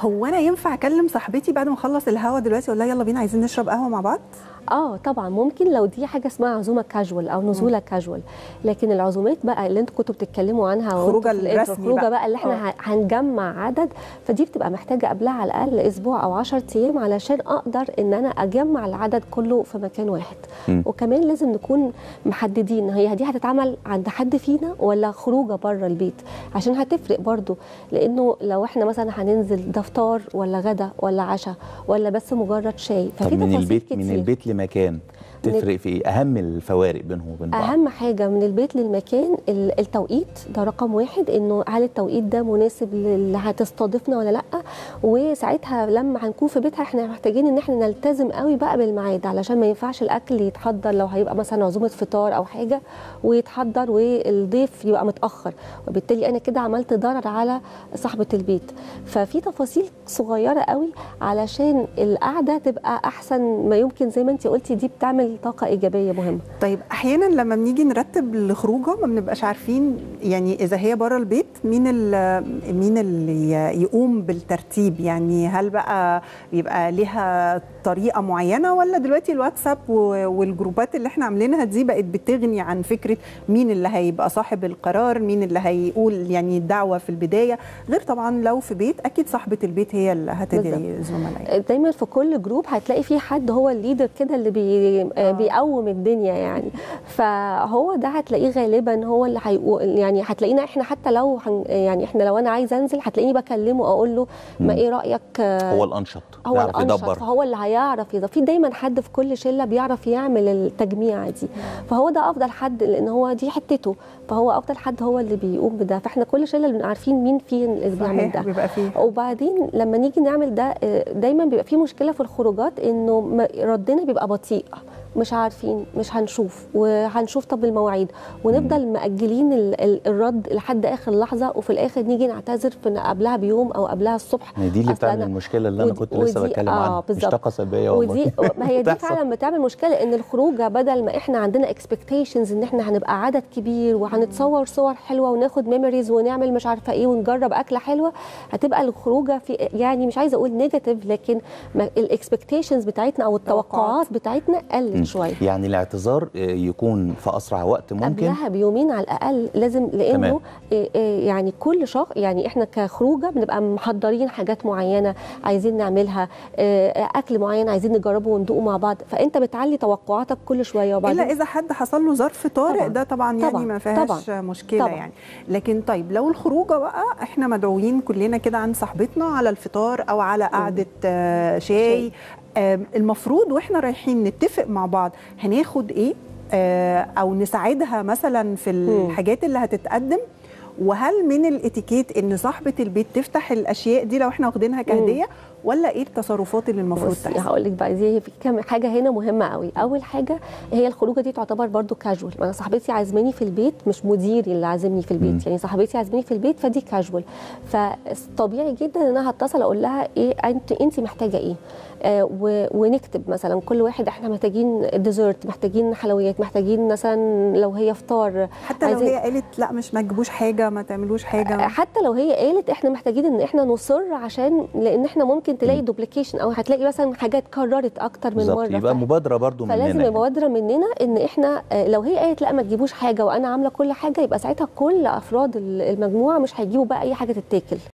هو انا ينفع اكلم صاحبتي بعد ما اخلص الهوا دلوقتي اقول لها يلا بينا عايزين نشرب قهوه مع بعض اه طبعا ممكن لو دي حاجه اسمها عزومه كاجوال او نزوله كاجوال لكن العزومات بقى اللي انتوا كنتوا بتتكلموا عنها وانتوا خروجة في الانترو، الرسمي خروجه بقى. بقى اللي احنا آه. ه- هنجمع عدد فدي بتبقى محتاجه قبلها على الاقل اسبوع او 10 ايام علشان اقدر ان انا اجمع العدد كله في مكان واحد مم. وكمان لازم نكون محددين هي دي هتتعمل عند حد فينا ولا خروجه بره البيت عشان هتفرق برضو لانه لو احنا مثلا هننزل ده فطار ولا غدا ولا عشاء ولا بس مجرد شاي طب ففي من تفاصيل البيت كتير. من البيت لمكان تفرق في ايه اهم الفوارق بينهم وبين بعض اهم حاجه من البيت للمكان ال- التوقيت ده رقم واحد انه هل التوقيت ده مناسب اللي هتستضيفنا ولا لا وساعتها لما هنكون في بيتها احنا محتاجين ان احنا نلتزم قوي بقى بالميعاد علشان ما ينفعش الاكل يتحضر لو هيبقى مثلا عزومه فطار او حاجه ويتحضر والضيف يبقى متاخر وبالتالي انا كده عملت ضرر على صاحبه البيت ففي تفاصيل صغيره قوي علشان القعده تبقى احسن ما يمكن زي ما انت قلتي دي بتعمل طاقه ايجابيه مهمه طيب احيانا لما بنيجي نرتب الخروجه ما بنبقاش عارفين يعني اذا هي بره البيت مين ال- مين اللي يقوم بالترتيب يعني هل بقى يبقى ليها طريقه معينه ولا دلوقتي الواتساب و- والجروبات اللي احنا عاملينها دي بقت بتغني عن فكره مين اللي هيبقى صاحب القرار مين اللي هيقول يعني الدعوه في البدايه غير طبعا لو في بيت اكيد صاحبه البيت هي اللي هتدعي زملائها دايما في كل جروب هتلاقي في حد هو الليدر كده اللي بي آه. بيقوم الدنيا يعني فهو ده هتلاقيه غالبا هو اللي هيقول يعني هتلاقينا احنا حتى لو هن يعني احنا لو انا عايزه انزل هتلاقيني بكلمه اقول له ما مم. ايه رايك آه، هو الانشط هو يعرف الانشط يدبر فهو اللي هيعرف يض- في دايما حد في كل شله بيعرف يعمل التجميعه دي فهو ده افضل حد لان هو دي حتته فهو افضل حد هو اللي بيقوم بده فاحنا كل شله بنبقى عارفين مين فين اللي بيعمل صحيح ده بيبقى فيه وبعدين لما نيجي نعمل ده آه، دايما بيبقى في مشكله في الخروجات انه ما- ردنا بيبقى بطيء مش عارفين مش هنشوف وهنشوف طب المواعيد ونفضل مأجلين ال- ال- الرد لحد اخر لحظه وفي الاخر نيجي نعتذر في قبلها بيوم او قبلها الصبح ما هي دي اللي أصل بتعمل أنا- المشكله اللي انا ودي- كنت لسه ودي- بتكلم آه، عنها مش بالظبط. طاقه سلبيه والله ودي ما هي دي بتحصل. فعلا بتعمل مشكله ان الخروجه بدل ما احنا عندنا اكسبكتيشنز ان احنا هنبقى عدد كبير وهنتصور صور حلوه وناخد ميموريز ونعمل مش عارفه ايه ونجرب اكله حلوه هتبقى الخروجه في يعني مش عايزه اقول نيجاتيف لكن الاكسبكتيشنز بتاعتنا او التوقعات بتاعتنا مم. قلت شويه يعني الاعتذار آه، يكون في اسرع وقت ممكن قبلها بيومين على الاقل لازم تمام. لانه إيه إيه يعني كل شخص يعني احنا كخروجه بنبقى محضرين حاجات معينه عايزين نعملها إيه اكل معين عايزين نجربه وندوقه مع بعض فانت بتعلي توقعاتك كل شويه وبعدين الا اذا حد حصل له ظرف طارئ طبعاً. ده طبعا يعني طبعاً. ما فيهاش طبعاً. مشكله طبعاً. يعني لكن طيب لو الخروجه بقى احنا مدعوين كلنا كده عند صاحبتنا على الفطار او على قعده آه، شاي آم، المفروض واحنا رايحين نتفق مع بعض هناخد ايه آه، او نساعدها مثلا في الحاجات اللي هتتقدم وهل من الاتيكيت ان صاحبه البيت تفتح الاشياء دي لو احنا واخدينها كهديه ولا ايه التصرفات اللي المفروض بصي تحصل هقول لك بقى دي في كام حاجه هنا مهمه قوي اول حاجه هي الخروجه دي تعتبر برضو كاجوال انا صاحبتي عازماني في البيت مش مديري اللي عازمني في البيت مم. يعني صاحبتي عازماني في البيت فدي كاجوال فطبيعي جدا ان انا هتصل اقول لها ايه انت انت محتاجه ايه آه و- ونكتب مثلا كل واحد احنا محتاجين ديزرت محتاجين حلويات محتاجين مثلا لو هي فطار حتى لو عايزين- هي قالت لا مش ما تجيبوش حاجه ما تعملوش حاجه حتى لو هي قالت احنا محتاجين ان احنا نصر عشان لان احنا ممكن تلاقي دوبليكيشن او هتلاقي مثلا حاجات كررت اكتر من بالظبط مره يبقى ف- مبادره برضو مننا فلازم يعني. يبقى مبادره مننا ان احنا آه، لو هي قالت لا ما تجيبوش حاجه وانا عامله كل حاجه يبقى ساعتها كل افراد المجموعه مش هيجيبوا بقى اي حاجه تتاكل